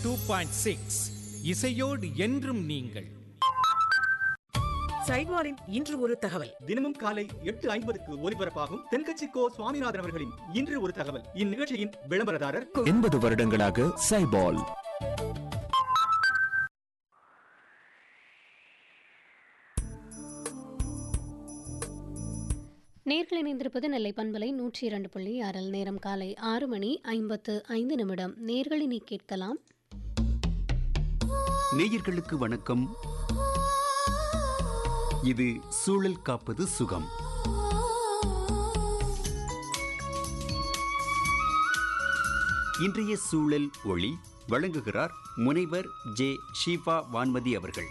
two point six இசையோடு என்றும் நீங்கள் சைட்வாரின் இன்று ஒரு தகவல் தினமும் காலை எட்டு ஐம்பதுக்கு ஒலிபரப்பாகும் தென்கட்சி கோ சுவாமிநாதன் அவர்களின் இன்று ஒரு தகவல் இந்நிகழ்ச்சியின் விளம்பரதாரர் எண்பது வருடங்களாக சைபால் நேர்கள் இணைந்திருப்பது நெல்லை பண்பலை நூற்றி இரண்டு புள்ளி ஆறில் நேரம் காலை ஆறு மணி ஐம்பத்து ஐந்து நிமிடம் நேர்களினி கேட்கலாம் நேயர்களுக்கு வணக்கம் இது சூழல் காப்பது சுகம் இன்றைய சூழல் ஒளி வழங்குகிறார் முனைவர் ஜே ஷீபா வான்மதி அவர்கள்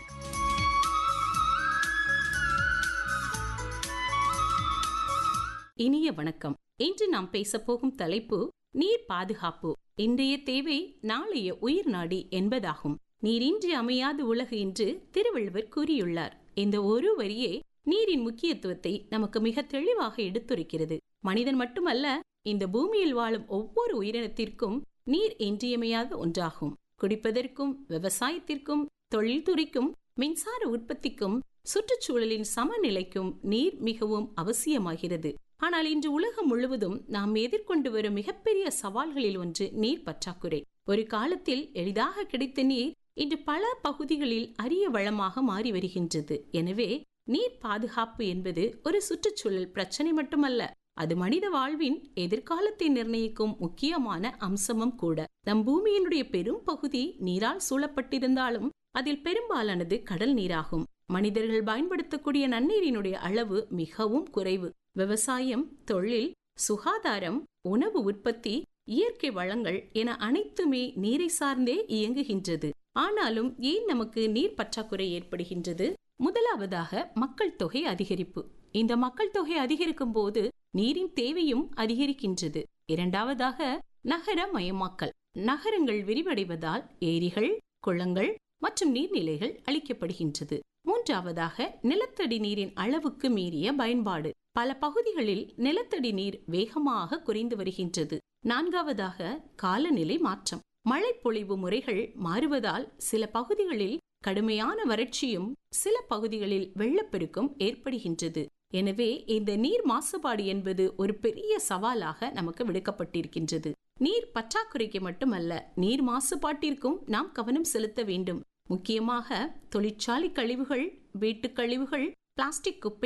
இனிய வணக்கம் இன்று நாம் பேசப் போகும் தலைப்பு நீர் பாதுகாப்பு இன்றைய தேவை நாளைய உயிர் நாடி என்பதாகும் நீரின்றி அமையாது உலகு என்று திருவள்ளுவர் கூறியுள்ளார் இந்த ஒரு வரியே நீரின் முக்கியத்துவத்தை நமக்கு மிக தெளிவாக எடுத்துரைக்கிறது மனிதன் மட்டுமல்ல இந்த பூமியில் வாழும் ஒவ்வொரு உயிரினத்திற்கும் நீர் இன்றியமையாத ஒன்றாகும் குடிப்பதற்கும் விவசாயத்திற்கும் தொழில்துறைக்கும் மின்சார உற்பத்திக்கும் சுற்றுச்சூழலின் சமநிலைக்கும் நீர் மிகவும் அவசியமாகிறது ஆனால் இன்று உலகம் முழுவதும் நாம் எதிர்கொண்டு வரும் மிகப்பெரிய சவால்களில் ஒன்று நீர் பற்றாக்குறை ஒரு காலத்தில் எளிதாக கிடைத்த நீர் இன்று பல பகுதிகளில் அரிய வளமாக மாறி வருகின்றது எனவே நீர் பாதுகாப்பு என்பது ஒரு சுற்றுச்சூழல் பிரச்சனை மட்டுமல்ல அது மனித வாழ்வின் எதிர்காலத்தை நிர்ணயிக்கும் முக்கியமான அம்சமும் கூட நம் பூமியினுடைய பெரும் பகுதி நீரால் சூழப்பட்டிருந்தாலும் அதில் பெரும்பாலானது கடல் நீராகும் மனிதர்கள் பயன்படுத்தக்கூடிய நன்னீரினுடைய அளவு மிகவும் குறைவு விவசாயம் தொழில் சுகாதாரம் உணவு உற்பத்தி இயற்கை வளங்கள் என அனைத்துமே நீரை சார்ந்தே இயங்குகின்றது ஆனாலும் ஏன் நமக்கு நீர் பற்றாக்குறை ஏற்படுகின்றது முதலாவதாக மக்கள் தொகை அதிகரிப்பு இந்த மக்கள் தொகை அதிகரிக்கும் போது நீரின் தேவையும் அதிகரிக்கின்றது இரண்டாவதாக நகர மயமாக்கல் நகரங்கள் விரிவடைவதால் ஏரிகள் குளங்கள் மற்றும் நீர்நிலைகள் அளிக்கப்படுகின்றது மூன்றாவதாக நிலத்தடி நீரின் அளவுக்கு மீறிய பயன்பாடு பல பகுதிகளில் நிலத்தடி நீர் வேகமாக குறைந்து வருகின்றது நான்காவதாக காலநிலை மாற்றம் மழை பொழிவு முறைகள் மாறுவதால் சில பகுதிகளில் கடுமையான வறட்சியும் சில பகுதிகளில் வெள்ளப்பெருக்கும் ஏற்படுகின்றது எனவே இந்த நீர் மாசுபாடு என்பது ஒரு பெரிய சவாலாக நமக்கு விடுக்கப்பட்டிருக்கின்றது நீர் பற்றாக்குறைக்கு மட்டுமல்ல நீர் மாசுபாட்டிற்கும் நாம் கவனம் செலுத்த வேண்டும் முக்கியமாக தொழிற்சாலை கழிவுகள் வீட்டுக் கழிவுகள் பிளாஸ்டிக் குப்பை